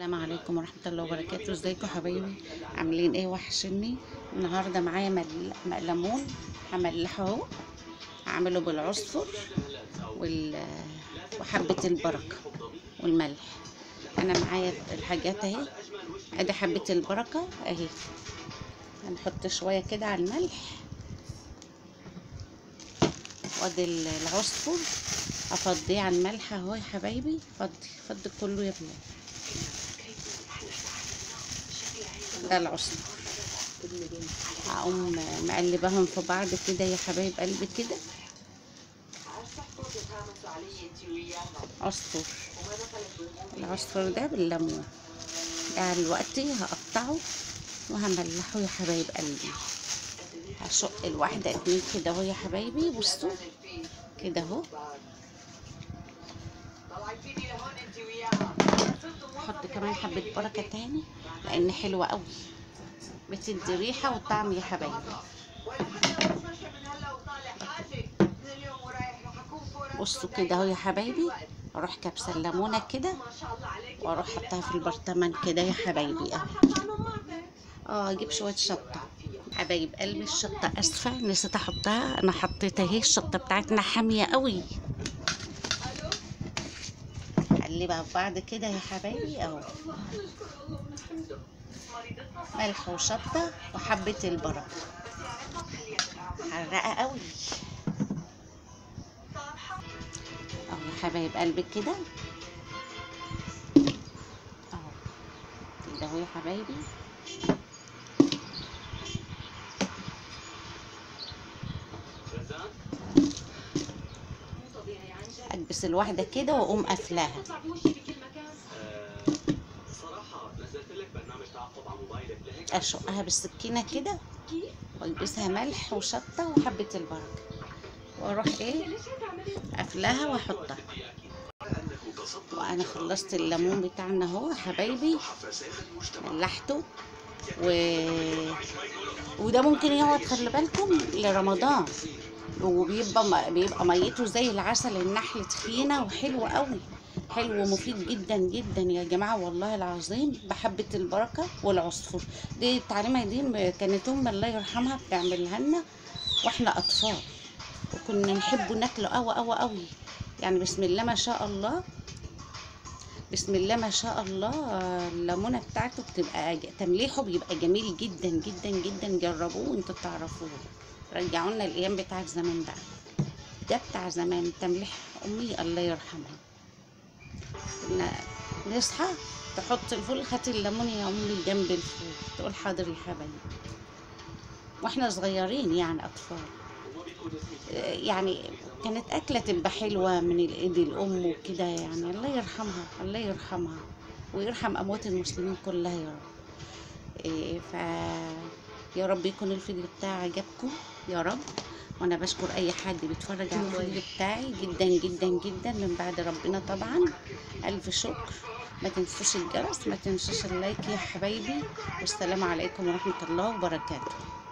السلام عليكم ورحمة الله وبركاته ازيكم حبايبي عاملين ايه وحشني النهاردة معايا مل- مقلمون هملحه اهو هعمله بالعصفر وال... وحبة البركة والملح انا معايا الحاجات اهي ادي حبة البركة اهي هنحط شوية كده على الملح وادي ال- العصفر افضيه على الملح اهو يا حبايبي فضي فضي كله يا ابني ده العصفر هقوم مقلباهم في بعض كده يا حبايب قلبي كده عصفر العصفر ده بالليمون ده دلوقتي هقطعه وهملحه يا حبايب قلبي هشق الواحدة اتنين كده اهو يا حبايبي بصوا كده اهو احط كمان حبة بركة تاني لان حلوة قوي بتدي ريحة وطعم يا حبايبي بصوا كده اهو يا حبايبي اروح كبسة الليمونة كده واروح حطها في البرطمان كده يا حبايبي اهو اه اجيب شوية شطة حبايب قلبي الشطة اسفة نسيت احطها انا حطيت اهي الشطة بتاعتنا حامية قوي نقلبها في بعض كده يا حبايبي اهو ملح وشطة وحبة البركة حرقة قوي اهو يا حبايب قلبي كده اهو كده اهو يا حبايبي اكبس الواحدة كده واقوم قافلاها صراحة نزلت لك برنامج تعقب على موبايلك لهيك اشقها بالسكينة كده والبسها ملح وشطة وحبة البركة واروح ايه قافلاها واحطها وانا خلصت الليمون بتاعنا اهو يا حبايبي ملحته و... وده ممكن يقعد خلي بالكم لرمضان وبيبقى بيبقى ميته زي العسل النحل تخينه وحلوه قوي حلو ومفيد جدا جدا يا جماعه والله العظيم بحبه البركه والعصفور دي التعليمه دي كانت ام الله يرحمها بتعملها لنا واحنا اطفال وكنا نحبه ناكله قوي قوي قوي يعني بسم الله ما شاء الله بسم الله ما شاء الله آه، الليمونه بتاعته بتبقى ج- تمليحه بيبقى جميل جدا جدا جدا جربوه وانتوا تعرفوه رجعوا لنا الايام بتاعت زمان بقى ده بتاع زمان تمليح امي الله يرحمها كنا نصحى تحط الفول هات الليمون يا امي جنب الفول تقول حاضر يا حبايبي واحنا صغيرين يعني اطفال آه، يعني كانت أكلة تبقى حلوة من الإيد الأم وكده يعني الله يرحمها الله يرحمها ويرحم أموات المسلمين كلها يا رب إيه ف يا رب يكون الفيديو بتاعي عجبكم يا رب وانا بشكر اي حد بيتفرج على الفيديو بتاعي جدا جدا جدا من بعد ربنا طبعا الف شكر ما تنسوش الجرس ما تنسوش اللايك يا حبايبي والسلام عليكم ورحمة الله وبركاته